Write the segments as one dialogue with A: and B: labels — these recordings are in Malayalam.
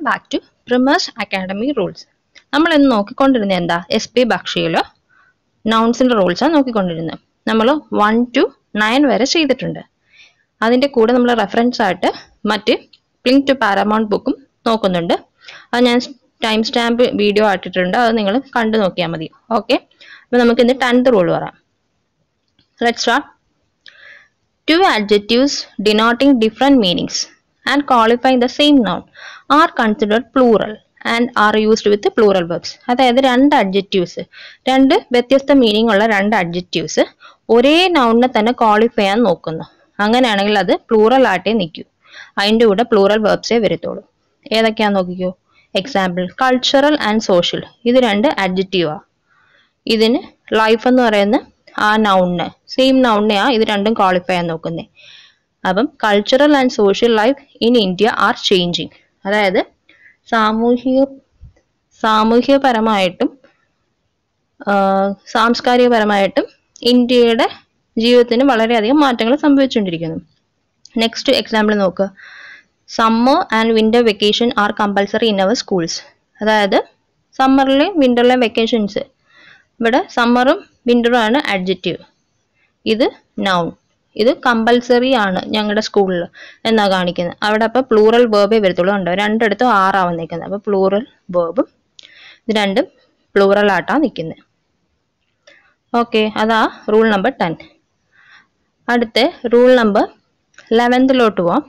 A: Back to primers academy rules നമ്മൾ ഇന്ന് നോക്കിക്കൊണ്ടിരുന്നത് എന്താ എസ് പി ബക്ഷയില് നൗൺസിന്റെ റൂൾസാണ് നോക്കിക്കൊണ്ടിരുന്നത് നമ്മൾ വൺ ടു നയൻ വരെ ചെയ്തിട്ടുണ്ട് അതിന്റെ കൂടെ നമ്മൾ റെഫറൻസ് ആയിട്ട് മറ്റ് ലിങ്ക് ടു പാരമൗണ്ട് ബുക്കും നോക്കുന്നുണ്ട് അത് ഞാൻ ടൈം സ്റ്റാമ്പ് വീഡിയോ ആയിട്ടിട്ടുണ്ട് അത് നിങ്ങൾ കണ്ടു നോക്കിയാൽ മതി ഓക്കെ അപ്പൊ നമുക്ക് ഇന്ന് ടെൻത്ത് റൂൾ പറയാം let start Two adjectives denoting different meanings and qualifying the same noun are considered plural and are used with plural verbs. അതായത് രണ്ട് അഡ്ജക്റ്റീവ്സ് രണ്ട് വ്യത്യസ്ത മീനിങ് ഉള്ള രണ്ട് അഡ്ജക്റ്റീവ്സ് ഒരേ നൗണിനെ തന്നെ ക്വാളിഫൈ ചെയ്യാൻ നോക്കുന്നു അങ്ങനെയാണെങ്കിൽ അത് പ്ലൂറൽ ആയിട്ടേ നിൽക്കൂ അതിൻ്റെ കൂടെ പ്ലൂറൽ വേർബ്സേ വരത്തുള്ളൂ ഏതൊക്കെയാന്ന് നോക്കിക്കോ എക്സാമ്പിൾ കൾച്ചറൽ ആൻഡ് സോഷ്യൽ ഇത് രണ്ട് അഡ്ജക്റ്റീവാ ഇതിന് ലൈഫ് എന്ന് പറയുന്ന ആ നൗണിന് സെയിം നൗണിനെയാ ഇത് രണ്ടും ക്വാളിഫൈ ചെയ്യാൻ നോക്കുന്നത് അപ്പം cultural and social life in India are changing അതായത് സാമൂഹിക സാമൂഹികപരമായിട്ടും ആ, സാംസ്കാരികപരമായിട്ടും ഇന്ത്യയുടെ ജീവിതത്തിന് വളരെയധികം മാറ്റങ്ങൾ സംഭവിച്ചുകൊണ്ടിരിക്കുന്നു നെക്സ്റ്റ് എക്സാമ്പിൾ നോക്കുക summer and winter vacation are compulsory in our schools അതായത് സമ്മറിലെയും വിന്ററിലെയും വെക്കേഷൻസ് ഇവിടെ സമ്മറും വിന്ററും ആണ് അഡ്ജക്റ്റീവ് ഇത് നൗൺ ഇത് കമ്പൽസറി ആണ് ഞങ്ങളുടെ സ്കൂളിൽ എന്നാ കാണിക്കുന്നത് അവിടെ അപ്പൊ പ്ലൂറൽ വേർബേ വരത്തുള്ളൂ ഉണ്ടോ രണ്ടിടത്തും ആറാവും നിൽക്കുന്നത് അപ്പൊ പ്ലൂറൽ വേർബും ഇത് രണ്ടും പ്ലൂറൽ ആട്ടാ നിൽക്കുന്നത് ഓക്കെ അതാ റൂൾ നമ്പർ ടെൻ അടുത്ത റൂൾ നമ്പർ ലെവൻത്തിലോട്ട് പോവാം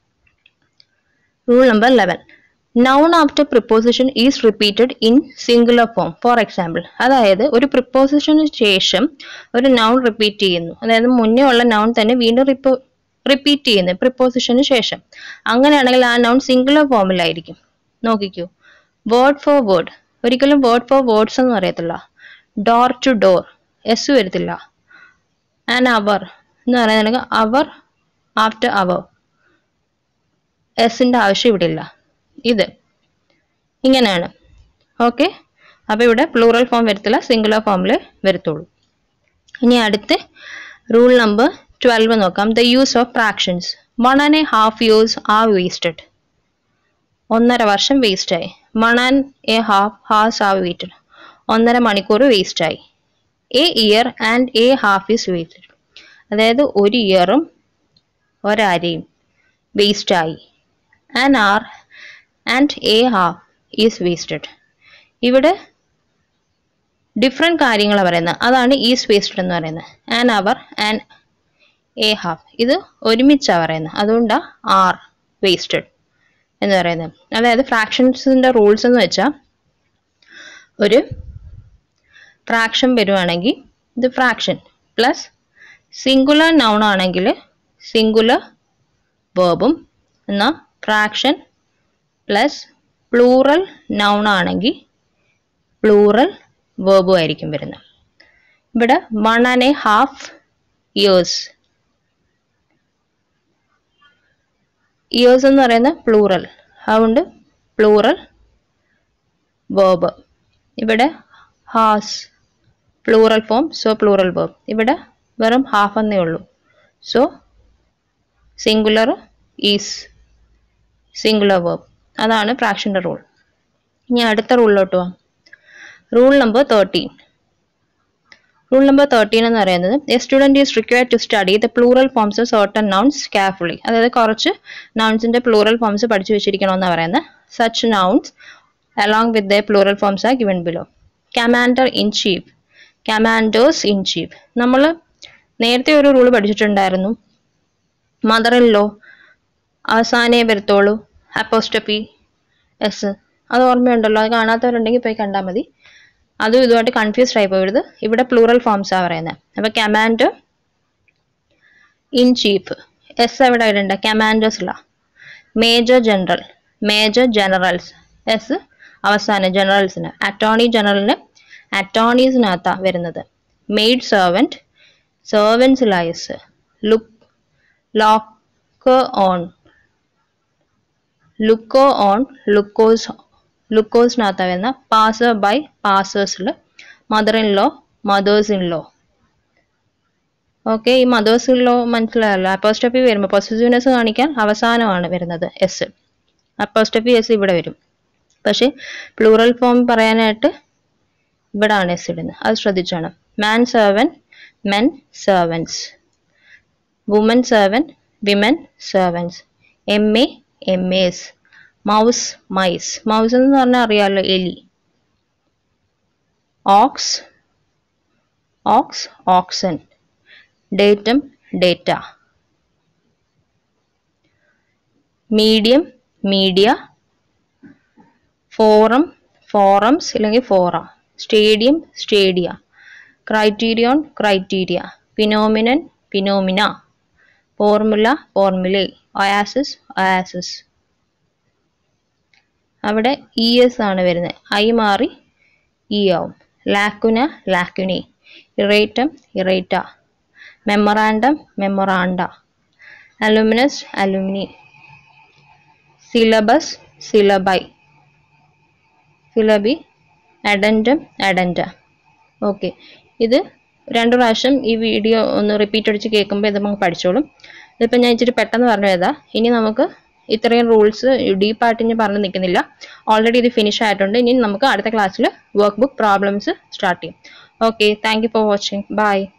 A: rule number eleven noun after preposition is repeated in singular form for example അതായത് ഒരു പ്രിപ്പോസിഷന് ശേഷം ഒരു നൗൺ റിപ്പീറ്റ് ചെയ്യുന്നു അതായത് മുന്നേ ഉള്ള നൗൺ തന്നെ വീണ്ടും റിപ്പോ റിപ്പീറ്റ് ചെയ്യുന്നു പ്രിപ്പോസിഷന് ശേഷം അങ്ങനെയാണെങ്കിൽ ആ നൗൺ സിംഗുലർ ഫോമിലായിരിക്കും നോക്കിക്കൂ വേർഡ് ഫോർ വേർഡ് ഒരിക്കലും വേർഡ് ഫോർ വേർഡ്സ് എന്ന് പറയത്തില്ല ഡോർ ടു ഡോർ എസ് വരത്തില്ല ആൻഡ് അവർ എന്ന് പറയുന്നത് അവർ ആഫ്റ്റർ അവർ എസിന്റെ ആവശ്യം ഇവിടെ ഇല്ല ഇത് ഇങ്ങനെയാണ് ഓക്കെ അപ്പൊ ഇവിടെ പ്ലൂറൽ ഫോം വരത്തില്ല സിംഗുലർ ഫോമിൽ വരത്തുള്ളൂ ഇനി അടുത്ത് റൂൾ നമ്പർ ട്വൽവ് നോക്കാം the use of fractions one and a half years are wasted ഒന്നര വർഷം വേസ്റ്റായി one and a half hours are wasted ഒന്നര മണിക്കൂർ വേസ്റ്റായി a year and a half is wasted അതായത് ഒരു ഇയറും ഒരരയും വേസ്റ്റായി and hour and a half is wasted ഇവിടെ ഡിഫറെൻറ്റ് കാര്യങ്ങളാണ് പറയുന്നത് അതാണ് ഈസ് വേസ്റ്റഡ് എന്ന് പറയുന്നത് and hour and a half ഇത് ഒരുമിച്ചാണ് പറയുന്നത് അതുകൊണ്ടാണ് ആർ വേസ്റ്റഡ് എന്ന് പറയുന്നത് അതായത് ഫ്രാക്ഷൻസിൻ്റെ റൂൾസ് എന്ന് വെച്ചാൽ ഒരു ഫ്രാക്ഷൻ വരുവാണെങ്കിൽ ഇത് ഫ്രാക്ഷൻ പ്ലസ് സിംഗുലർ നൗൺ ആണെങ്കിൽ സിംഗുലർ വേർബും എന്നാൽ ഫ്രാക്ഷൻ പ്ലസ് പ്ലൂറൽ നൗൺ ആണെങ്കിൽ പ്ലൂറൽ വേർബും ആയിരിക്കും വരുന്നത് ഇവിടെ one and a half years years എന്ന് പറയുന്ന പ്ലൂറൽ അതുകൊണ്ട് പ്ലൂറൽ വേർബ് ഇവിടെ has plural form so plural verb ഇവിടെ വെറും ഹാഫ് എന്നേ ഉള്ളൂ so singular is singular verb അതാണ് ഫ്രാക്ഷൻ്റെ റൂൾ ഇനി അടുത്ത റൂളിലോട്ട് പോവാം rule number thirteen rule number thirteen എന്ന് പറയുന്നത് a student is required to study the plural forms of certain nouns carefully അതായത് കുറച്ച് നൗൺസിന്റെ പ്ലൂറൽ ഫോംസ് പഠിച്ചു വെച്ചിരിക്കണമെന്ന് പറയുന്നത് such nouns along with the plural forms are given below commander in chief commanders in chief നമ്മൾ നേരത്തെ ഒരു റൂൾ പഠിച്ചിട്ടുണ്ടായിരുന്നു മദർ ഇൻ ലോ അവസാനേ വരത്തോളൂ അപ്പോസ്റ്റപ്പി എസ് അത് ഓർമ്മയുണ്ടല്ലോ അത് കാണാത്തവരുണ്ടെങ്കിൽ പോയി കണ്ടാൽ മതി അതും ഇതുമായിട്ട് കൺഫ്യൂസ്ഡ് ആയി പോയത് ഇവിടെ പ്ലൂറൽ ഫോംസ് ആ പറയുന്നത് അപ്പൊ കമാൻഡർ ഇൻ ചീഫ് എസ് എവിടെ ഇടണ്ട കമാൻഡേഴ്സ് ഇല്ല major general major generals S അവസാനം ജനറൽസിന് അറ്റോർണി ജനറലിന് അറ്റോർണീസിനകത്താ വരുന്നത് മെയ്ഡ് സെർവൻറ്റ് സെർവൻസിലായ S look lock on looker on lookers ലുക്കോസിനകത്ത് വരുന്ന പാസർ ബൈ പാസേഴ്സിൽ mother in law mothers in law okay ഈ മദേഴ്സ് ഇൻ ലോ മനസ്സിലായല്ലോ അപ്പോസ്റ്റഫി വരുമ്പോൾ പൊസിറ്റീവ്നെസ് കാണിക്കാൻ അവസാനമാണ് വരുന്നത് എസ് അപ്പോസ്റ്റഫി എസ് ഇവിടെ വരും പക്ഷേ പ്ലൂറൽ ഫോം പറയാനായിട്ട് ഇവിടാണ് എസ് ഇടുന്നത് അത് ശ്രദ്ധിച്ചോണം man servant men servants woman servant women servants M A M S mouse mice mouse എന്ന് പറഞ്ഞാൽ അറിയാമല്ലോ എലി ox ox oxen datum data medium media forum forums ഇല്ലെങ്കിൽ fora stadium stadia criterion criteria phenomenon phenomena formula formulae oasis oasis അവിടെ ഇ എസ് ആണ് വരുന്നത് ഐ മാറി ഇ ആവും lacuna lacunae erratum errata memorandum memoranda alumnus alumni syllabus syllabi syllabi addendum addenda okay ഇത് രണ്ട് പ്രാവശ്യം ഈ വീഡിയോ ഒന്ന് റിപ്പീറ്റ് അടിച്ച് കേൾക്കുമ്പോൾ ഇത് നമുക്ക് പഠിച്ചോളും ഇതിപ്പോൾ ഞാൻ ഇച്ചിരി പെട്ടെന്ന് പറഞ്ഞു ഏതാ ഇനി നമുക്ക് ഇത്രയും റൂൾസ് ഡീപ്പായിട്ട് ഞാൻ പറഞ്ഞു നിൽക്കുന്നില്ല ഓൾറെഡി ഇത് ഫിനിഷ് ആയിട്ടുണ്ട് ഇനി നമുക്ക് അടുത്ത ക്ലാസ്സിൽ വർക്ക് ബുക്ക് പ്രോബ്ലംസ് സ്റ്റാർട്ട് ചെയ്യും okay thank you for watching by